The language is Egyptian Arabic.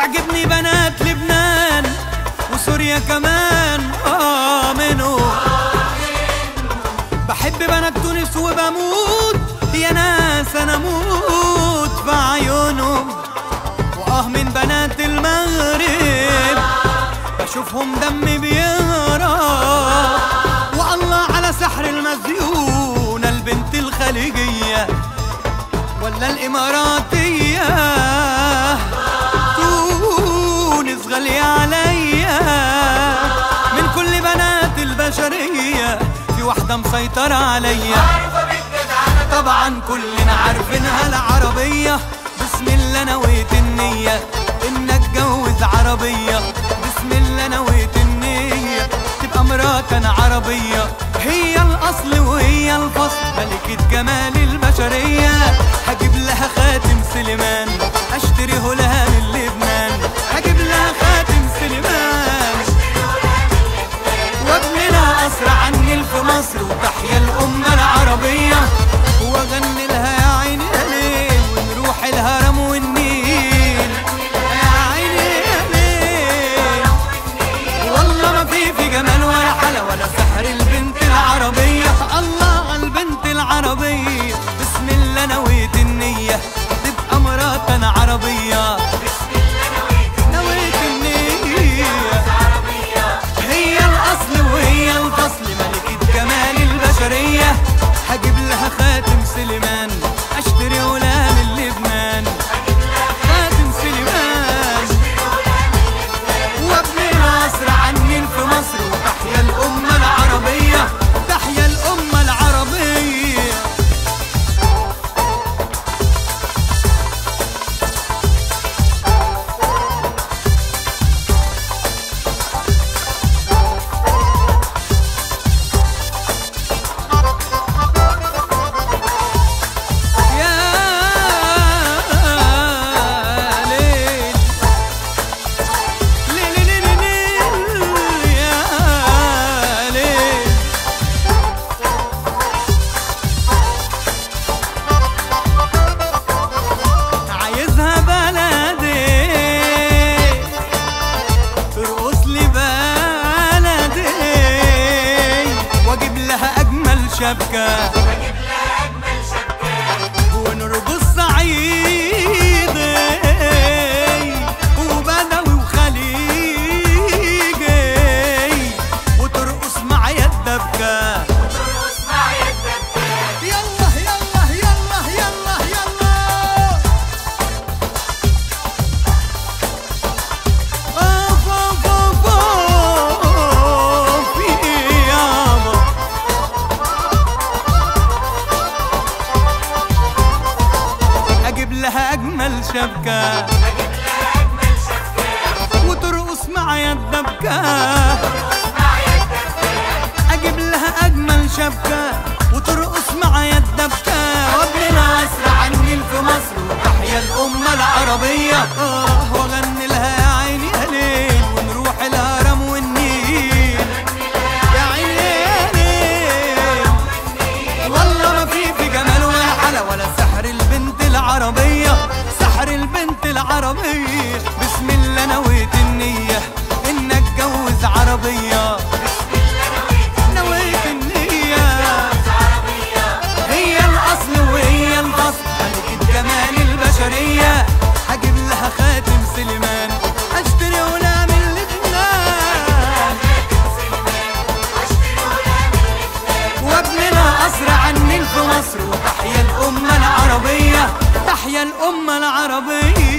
تعجبني بنات لبنان وسوريا كمان آه منه بحب بنات تونس وبموت يا ناس انا موت في عيونهم واه من بنات المغرب بشوفهم دمي بيهرب والله على سحر المزيونة البنت الخليجية ولا الإماراتية تونس غالية عليا من كل بنات البشرية في واحدة مسيطرة عليا طبعا كلنا عارفينها العربية بسم الله نويت النية إن اتجوز عربية بسم الله نويت النية تبقى مرات أنا عربية هي الأصل وهي الفصل ملكة جمال البشرية هجيب لها خاتم سليمان أشتريه لها من لبنان هجيب لها خاتم سليمان وابننا أسرع النيل في مصر وتحيا الأمة العربية واغني لها يا عيني يا ليل ونروح الهرم والنيل يا عيني يا ليل والله ما في في جمال ولا حلا ولا سحر البنت العربية الله على البنت العربية بسم الله نويت النية تبقى مرات أنا عربية نويت النية هي الأصل وهي الفصل ملكة جمال البشرية هجيب لها خاتم سليمان أشتري لها من لبنان خاتم سليمان وابننا أسرع النيل في مصر وتحيا الأمة العربية تحيا الأمة العربية يا ليل ليل ليل ليل يا ليل عايزها بلدي ترقص لي بلدي واجيب لها اجمل شبكه ونرقص صعيدي وبدوي وخليجي وترقص معايا الدبكة يلا يلا يلا يلا يلا اوف اوف اوف اوف يابا اجيب لها اجمل شبكه وترقص معايا الدبكه اجيب لها اجمل شبكه وترقص معايا الدبكه وابننا اسرع النيل في مصر وتحيا الامه العربيه اه واغني لها يا عيني يا ليل ونروح الهرم والنيل يا عيني يا ليل والله ما في في جمال ولا حلا ولا سحر البنت العربية سحر البنت العربية بسم الله نويت النية إن أتجوز عربية نويت النية هي الأصل وهي الفصل ملكة جمال البشرية هجيب لها خاتم سليمان أشتري ولا من لبنان وابننا أسرع النيل في مصر وتحيا الأمة العربية تحيا الأمة العربية